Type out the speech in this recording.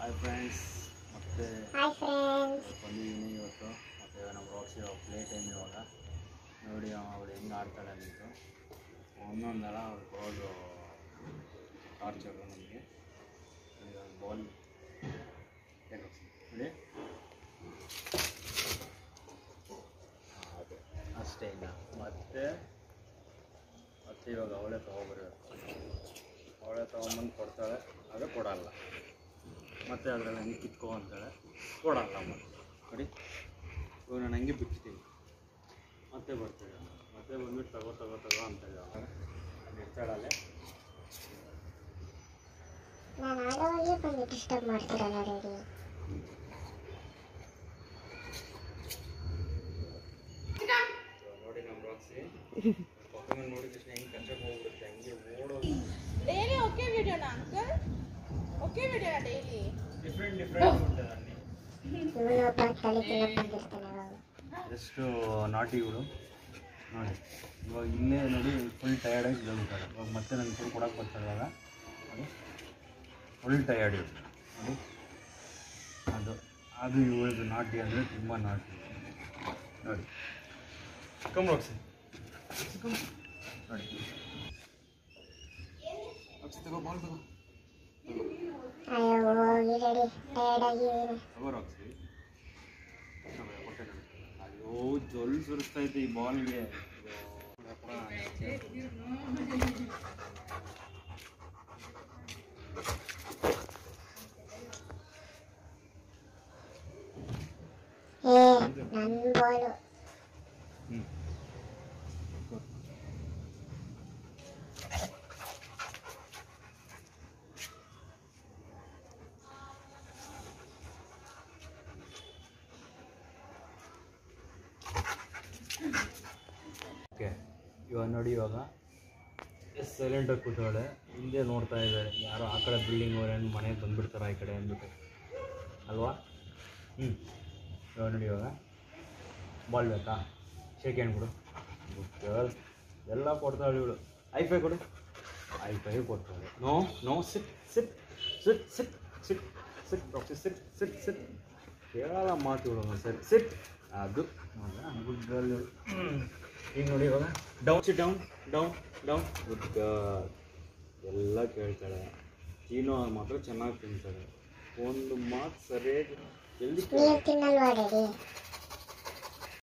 hi friends ಮತ್ತೆ hi friends ಬಂದಿದ್ದೀನಿ ಇವತ್ತು ಮತ್ತು ನಮ್ಮ ರೋಕ್ಸಿ ಪ್ಲೇ ಟೈಮ್ ಇವಾಗ ನೋಡಿ ಅವಳು ಹೆಂಗೆ ಆಡ್ತಾಳೆ ಅಂದ್ಬಿಟ್ಟು ಒಂದೊಂದಲ್ಲ ಅವ್ಳು ಕೊಡೋದು ಟಾರ್ಚರು ನಮಗೆ ಬಾಲ್ ನೋಡಿ ಅದೇ ಅಷ್ಟೇ ಇಲ್ಲ ಮತ್ತೆ ಮತ್ತೆ ಇವಾಗ ಅವಳೇ ತೊಗೊಬರ್ಬೇಕು ಅವಳೇ ತೊಗೊಂಬಂದು ಕೊಡ್ತಾಳೆ ಅದು ಕೊಡಲ್ಲ ಮತ್ತೆ ಅದರಲ್ಲಿ ಹಂಗೆ ಕಿತ್ಕೊ ಅಂತಾಳೆ ಕೊಡಲ್ಲ ಮತ್ತೆ ನೋಡಿ ಇವಾಗ ನಾನು ಹಂಗೆ ಬಿಟ್ಟಿದ್ದೀನಿ ಮತ್ತೆ ಬರ್ತೀವಿ ಮತ್ತೆ ಬಂದ್ಬಿಟ್ಟು ತಗೋ ತಗೋ ತಗೋ ಅಂತ ಇವಾಗ ಅಲ್ಲಿ ಇರ್ತಾಳಲ್ಲೇ ನಾನು ಆಡೋವಾಗಲೇ ಬಂದು ಡಿಸ್ಟರ್ಬ್ ಮಾಡ್ತೀರಲ್ಲ ರೆಡಿ ಇವಾಗ ನೋಡಿ ನಮ್ಮ ರಾಕ್ಸಿ ಪಕ್ಕದಲ್ಲಿ ನೋಡಿದ ತಕ್ಷಣ ಹೆಂಗೆ ಕಚ್ಚಕ್ಕೆ ಹೋಗ್ಬಿಡುತ್ತೆ ಹಂಗೆ ಓಡೋದು ಡೈಲಿ ಒಕೆ ವಿಡಿಯೋನಾ ಅಂಕಲ್ ಒಕೆ ವಿಡಿಯೋನಾ ಡೈಲಿ ಡಿಫ್ರೆಂಟ್ ಡಿಫ್ರೆಂಟ್ ఉంటుంది ಅన్నీ ಇವನೊಬ್ಬ ತಲೆ ತಿನ್ನಕ್ ಬಂದಿರ್ತಾನೆ ಅವಾಗ ಎಷ್ಟು ನಾಟಿ ಇವಳು ನೋಡಿ ಇವಾಗ ಇಲ್ಲೇ ನೋಡಿ ಫುಲ್ ಟಯರ್ಡಾಗಿ ಇದ್ದಾಳೆ ಇವಾಗ ಮತ್ತೆ ನನ್ನ ಫುಲ್ ಕೊಡಕ್ಕೆ ಬರ್ತಾರೆ ಇವಾಗ ಅದು ಫುಲ್ ಟಯರ್ಡ್ ಇವಳು ನೋಡಿ ಅದು ಅದು ಇವಳದು ನಾಟಿ ಅಂದರೆ ತುಂಬ ನಾಟಿ ನೋಡಿ ಕಮ್ ರೋಕ್ಸಿ ನೋಡಿ ರೋಕ್ಸಿ ತಗೋ ಬಾಲ್ ತಗೋ ಅಯ್ಯೋ ಹೋಗಿ ರೆಡಿ ಟಯರ್ಡ್ ಆಗಿದ್ದೀನಿ ತಗೋ ರೋಕ್ಸಿ ಕೊಟ್ಟೆ ನೋಡಿ ಅಯ್ಯೋ ಜೊಲ್ ಸುರಿಸ್ತೈತೆ ಈ ಬಾಲ್ಗೆ ಏ ನನ್ನ ಬಾಲು ಹ್ಞೂ ಓಕೆ ಇವಾಗ ನೋಡಿ ಇವಾಗ ಎಷ್ಟು ಸೈಲೆಂಟಾಗಿ ಕೂತವಳೆ ಹಿಂದೆ ನೋಡ್ತಾ ಇದ್ದಾರೆ ಯಾರೋ ಆ ಕಡೆ ಬಿಲ್ಡಿಂಗ್ ಅವ್ರೇನು ಮನೆಗೆ ಬಂದ್ಬಿಡ್ತಾರೆ ಈ ಕಡೆ ಅಂದ್ಬಿಟ್ಟು ಅಲ್ವಾ ಹ್ಞೂ ಇವಾಗ ನೋಡಿ ಇವಾಗ ಬಾಲ್ ಬೇಕಾ ಶೇಕ್ ಹ್ಯಾಂಡ್ ಕೊಡು ಗುಡ್ ಗರ್ಲ್ ಎಲ್ಲ ಕೊಡ್ತಾಳೆ ಇವಳು ಐಫೈ ಕೊಡು ಐಫೈ ಕೊಡ್ತಾಳೆ no no sit sit sit sit sit sit doctor sit sit sit ಕೇಳಲ್ಲ ಮಾತು ಇವಳು ಸರಿ ಸಿಟ್ ಅದು ಗುಡ್ ಗರ್ಲ್ ಈಗ ನೋಡಿ ಇವಾಗ down sit down down down good girl ಎಲ್ಲ ಕೇಳ್ತಾಳೆ ಚೀನೋ ಮಾತ್ರ ಚೆನ್ನಾಗಿ ತಿಂತಾಳೆ ಒಂದು ಮಾತು ಸರಿಯಾಗಿ ಎಲ್ಲಿ ನೀವು ತಿನ್ನಲ್ವಾ ರೆಡಿ